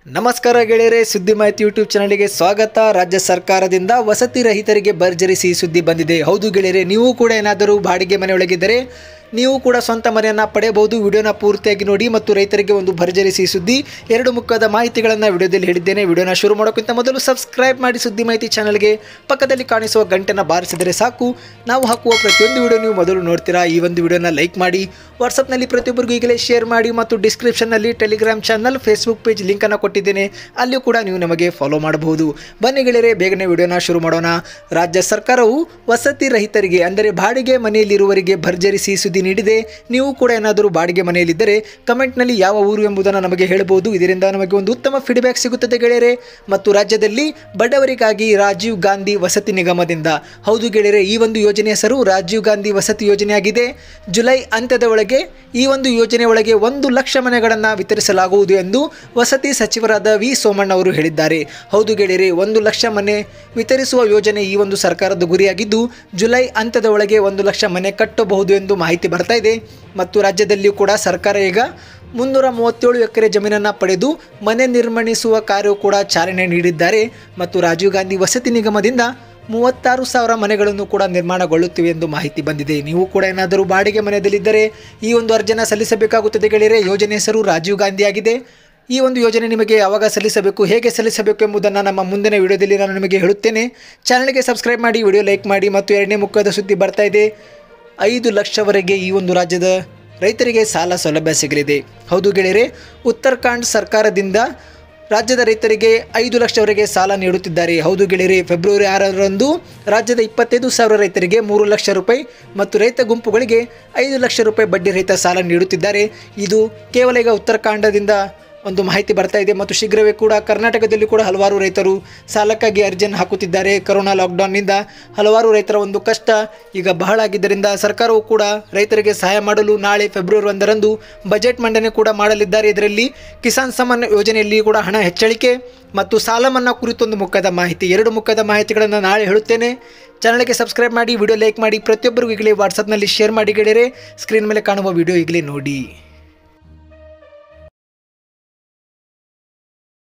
ನಮಸ್ಕಾರ ಗೆಳೆಯರೆ ಸುದ್ದಿ ಮಾಹಿತಿ ಯೂಟ್ಯೂಬ್ ಚಾನಲ್ಗೆ ಸ್ವಾಗತ ರಾಜ್ಯ ಸರ್ಕಾರದಿಂದ ವಸತಿ ರಹಿತರಿಗೆ ಭರ್ಜರಿ ಸಿಹಿ ಸುದ್ದಿ ಬಂದಿದೆ ಹೌದು ಗೆಳೆಯರೆ ನೀವು ಕೂಡ ಏನಾದರೂ ಬಾಡಿಗೆ ಮನೆಯೊಳಗಿದ್ದರೆ ನೀವು ಕೂಡ ಸ್ವಂತ ಮನೆಯನ್ನು ಪಡೆಯಬಹುದು ವಿಡಿಯೋನ ಪೂರ್ತಿಯಾಗಿ ನೋಡಿ ಮತ್ತು ರೈತರಿಗೆ ಒಂದು ಭರ್ಜರಿ ಸಿಹಿ ಸುದ್ದಿ ಎರಡು ಮುಖದ ಮಾಹಿತಿಗಳನ್ನು ವಿಡಿಯೋದಲ್ಲಿ ಹೇಳಿದ್ದೇನೆ ವಿಡಿಯೋನ ಶುರು ಮಾಡೋಕ್ಕಿಂತ ಮೊದಲು ಸಬ್ಸ್ಕ್ರೈಬ್ ಮಾಡಿ ಸುದ್ದಿ ಮಾಹಿತಿ ಚಾನಲ್ಗೆ ಪಕ್ಕದಲ್ಲಿ ಕಾಣಿಸುವ ಗಂಟೆನ ಬಾರಿಸಿದರೆ ಸಾಕು ನಾವು ಹಾಕುವ ಪ್ರತಿಯೊಂದು ವಿಡಿಯೋ ನೀವು ಮೊದಲು ನೋಡ್ತೀರಾ ಈ ಒಂದು ವಿಡಿಯೋನ ಲೈಕ್ ಮಾಡಿ ವಾಟ್ಸಪ್ನಲ್ಲಿ ಪ್ರತಿಯೊಬ್ಬರಿಗೂ ಈಗಲೇ ಶೇರ್ ಮಾಡಿ ಮತ್ತು ಡಿಸ್ಕ್ರಿಪ್ಷನ್ನಲ್ಲಿ ಟೆಲಿಗ್ರಾಮ್ ಚಾನಲ್ ಫೇಸ್ಬುಕ್ ಪೇಜ್ ಲಿಂಕನ್ನು ಕೊಟ್ಟಿದ್ದೇನೆ ಅಲ್ಲಿಯೂ ಕೂಡ ನೀವು ನಮಗೆ ಫಾಲೋ ಮಾಡಬಹುದು ಬನ್ನಿ ಗೆಳೆಯರೆ ಬೇಗನೆ ವಿಡಿಯೋನ ಶುರು ಮಾಡೋಣ ರಾಜ್ಯ ಸರ್ಕಾರವು ವಸತಿ ರಹಿತರಿಗೆ ಅಂದರೆ ಬಾಡಿಗೆ ಮನೆಯಲ್ಲಿರುವವರಿಗೆ ಭರ್ಜರಿ ಸಿಹಿ ಸುದ್ದಿ ನೀಡಿದೆ ನೀವು ಕೂಡ ಏನಾದರೂ ಬಾಡಿಗೆ ಮನೆಯಲ್ಲಿದ್ದರೆ ಕಮೆಂಟ್ನಲ್ಲಿ ಯಾವ ಊರು ಎಂಬುದನ್ನು ನಮಗೆ ಹೇಳಬಹುದು ಇದರಿಂದ ನಮಗೆ ಒಂದು ಉತ್ತಮ ಫೀಡ್ಬ್ಯಾಕ್ ಸಿಗುತ್ತದೆ ಗೆಳೆಯರೆ ಮತ್ತು ರಾಜ್ಯದಲ್ಲಿ ಬಡವರಿಗಾಗಿ ರಾಜೀವ್ ಗಾಂಧಿ ವಸತಿ ನಿಗಮದಿಂದ ಹೌದು ಗೆಳೆಯರೆ ಈ ಒಂದು ಯೋಜನೆ ಹೆಸರು ರಾಜೀವ್ ಗಾಂಧಿ ವಸತಿ ಯೋಜನೆಯಾಗಿದೆ ಜುಲೈ ಅಂತ್ಯದ ಒಳಗೆ ಈ ಒಂದು ಯೋಜನೆ ಒಳಗೆ ಒಂದು ಲಕ್ಷ ಮನೆಗಳನ್ನು ವಿತರಿಸಲಾಗುವುದು ಎಂದು ವಸತಿ ಸಚಿವರಾದ ವಿ ಸೋಮಣ್ಣ ಅವರು ಹೇಳಿದ್ದಾರೆ ಹೌದು ಗೆಳೆಯರೆ ಒಂದು ಲಕ್ಷ ಮನೆ ವಿತರಿಸುವ ಯೋಜನೆ ಈ ಒಂದು ಸರ್ಕಾರದ ಗುರಿಯಾಗಿದ್ದು ಜುಲೈ ಅಂತ್ಯದ ಒಳಗೆ ಒಂದು ಲಕ್ಷ ಮನೆ ಕಟ್ಟಬಹುದು ಎಂದು ಮಾಹಿತಿ ಬರ್ತಾ ಇದೆ ಮತ್ತು ರಾಜ್ಯದಲ್ಲಿಯೂ ಕೂಡ ಸರ್ಕಾರ ಈಗ ಮುನ್ನೂರ ಮೂವತ್ತೇಳು ಎಕರೆ ಜಮೀನನ್ನು ಪಡೆದು ಮನೆ ನಿರ್ಮಿಸುವ ಕಾರ್ಯವು ಕೂಡ ಚಾಲನೆ ನೀಡಿದ್ದಾರೆ ಮತ್ತು ರಾಜೀವ್ ಗಾಂಧಿ ವಸತಿ ನಿಗಮದಿಂದ ಮೂವತ್ತಾರು ಸಾವಿರ ಮನೆಗಳನ್ನು ಕೂಡ ನಿರ್ಮಾಣಗೊಳ್ಳುತ್ತಿವೆ ಎಂದು ಮಾಹಿತಿ ಬಂದಿದೆ ನೀವು ಕೂಡ ಏನಾದರೂ ಬಾಡಿಗೆ ಮನೆಯಲ್ಲಿದ್ದರೆ ಈ ಒಂದು ಅರ್ಜಿನ ಸಲ್ಲಿಸಬೇಕಾಗುತ್ತದೆ ಗೆಳೆಯರೆ ಯೋಜನೆ ಹೆಸರು ರಾಜೀವ್ ಗಾಂಧಿ ಆಗಿದೆ ಈ ಒಂದು ಯೋಜನೆ ನಿಮಗೆ ಯಾವಾಗ ಸಲ್ಲಿಸಬೇಕು ಹೇಗೆ ಸಲ್ಲಿಸಬೇಕು ಎಂಬುದನ್ನು ನಮ್ಮ ಮುಂದಿನ ವಿಡಿಯೋದಲ್ಲಿ ನಾನು ನಿಮಗೆ ಹೇಳುತ್ತೇನೆ ಚಾನಲ್ಗೆ ಸಬ್ಸ್ಕ್ರೈಬ್ ಮಾಡಿ ವಿಡಿಯೋ ಲೈಕ್ ಮಾಡಿ ಮತ್ತು ಎರಡನೇ ಮುಖದ ಸುದ್ದಿ ಬರ್ತಾ ಇದೆ ಐದು ಲಕ್ಷವರೆಗೆ ಈ ಒಂದು ರಾಜ್ಯದ ರೈತರಿಗೆ ಸಾಲ ಸೌಲಭ್ಯ ಸಿಗಲಿದೆ ಹೌದು ಗೆಳೆಯರೆ ಉತ್ತರಾಖಂಡ್ ಸರ್ಕಾರದಿಂದ ರಾಜ್ಯದ ರೈತರಿಗೆ ಐದು ಲಕ್ಷವರೆಗೆ ಸಾಲ ನೀಡುತ್ತಿದ್ದಾರೆ ಹೌದು ಗೆಳೆಯರೆ ಫೆಬ್ರವರಿ ಆರರಂದು ರಾಜ್ಯದ ಇಪ್ಪತ್ತೈದು ಸಾವಿರ ರೈತರಿಗೆ ಮೂರು ಲಕ್ಷ ರೂಪಾಯಿ ಮತ್ತು ರೈತ ಗುಂಪುಗಳಿಗೆ ಐದು ಲಕ್ಷ ರೂಪಾಯಿ ಬಡ್ಡಿ ರಹಿತ ಸಾಲ ನೀಡುತ್ತಿದ್ದಾರೆ ಇದು ಕೇವಲ ಈಗ ಉತ್ತರಾಖಂಡದಿಂದ ಒಂದು ಮಾಹಿತಿ ಬರ್ತಾ ಇದೆ ಮತ್ತು ಶೀಘ್ರವೇ ಕೂಡ ಕರ್ನಾಟಕದಲ್ಲಿ ಕೂಡ ಹಲವಾರು ರೈತರು ಸಾಲಕ್ಕಾಗಿ ಅರ್ಜಿಯನ್ನು ಹಾಕುತ್ತಿದ್ದಾರೆ ಕರೋನಾ ಲಾಕ್ಡೌನ್ನಿಂದ ಹಲವಾರು ರೈತರ ಒಂದು ಕಷ್ಟ ಈಗ ಬಹಳ ಆಗಿದ್ದರಿಂದ ಸರ್ಕಾರವು ಕೂಡ ರೈತರಿಗೆ ಸಹಾಯ ಮಾಡಲು ನಾಳೆ ಫೆಬ್ರವರಿ ಒಂದರಂದು ಬಜೆಟ್ ಮಂಡನೆ ಕೂಡ ಮಾಡಲಿದ್ದಾರೆ ಇದರಲ್ಲಿ ಕಿಸಾನ್ ಸಮ್ಮಾನ್ ಯೋಜನೆಯಲ್ಲಿ ಕೂಡ ಹಣ ಹೆಚ್ಚಳಿಕೆ ಮತ್ತು ಸಾಲ ಮನ್ನಾ ಕುರಿತೊಂದು ಮುಖದ ಮಾಹಿತಿ ಎರಡು ಮುಖದ ಮಾಹಿತಿಗಳನ್ನು ನಾಳೆ ಹೇಳುತ್ತೇನೆ ಚಾನಲ್ಗೆ ಸಬ್ಸ್ಕ್ರೈಬ್ ಮಾಡಿ ವಿಡಿಯೋ ಲೈಕ್ ಮಾಡಿ ಪ್ರತಿಯೊಬ್ಬರಿಗೂ ಈಗಲೇ ವಾಟ್ಸಪ್ನಲ್ಲಿ ಶೇರ್ ಮಾಡಿ ಗೆಳೆಯರೆ ಸ್ಕ್ರೀನ್ ಮೇಲೆ ಕಾಣುವ ವಿಡಿಯೋ ಈಗಲೇ ನೋಡಿ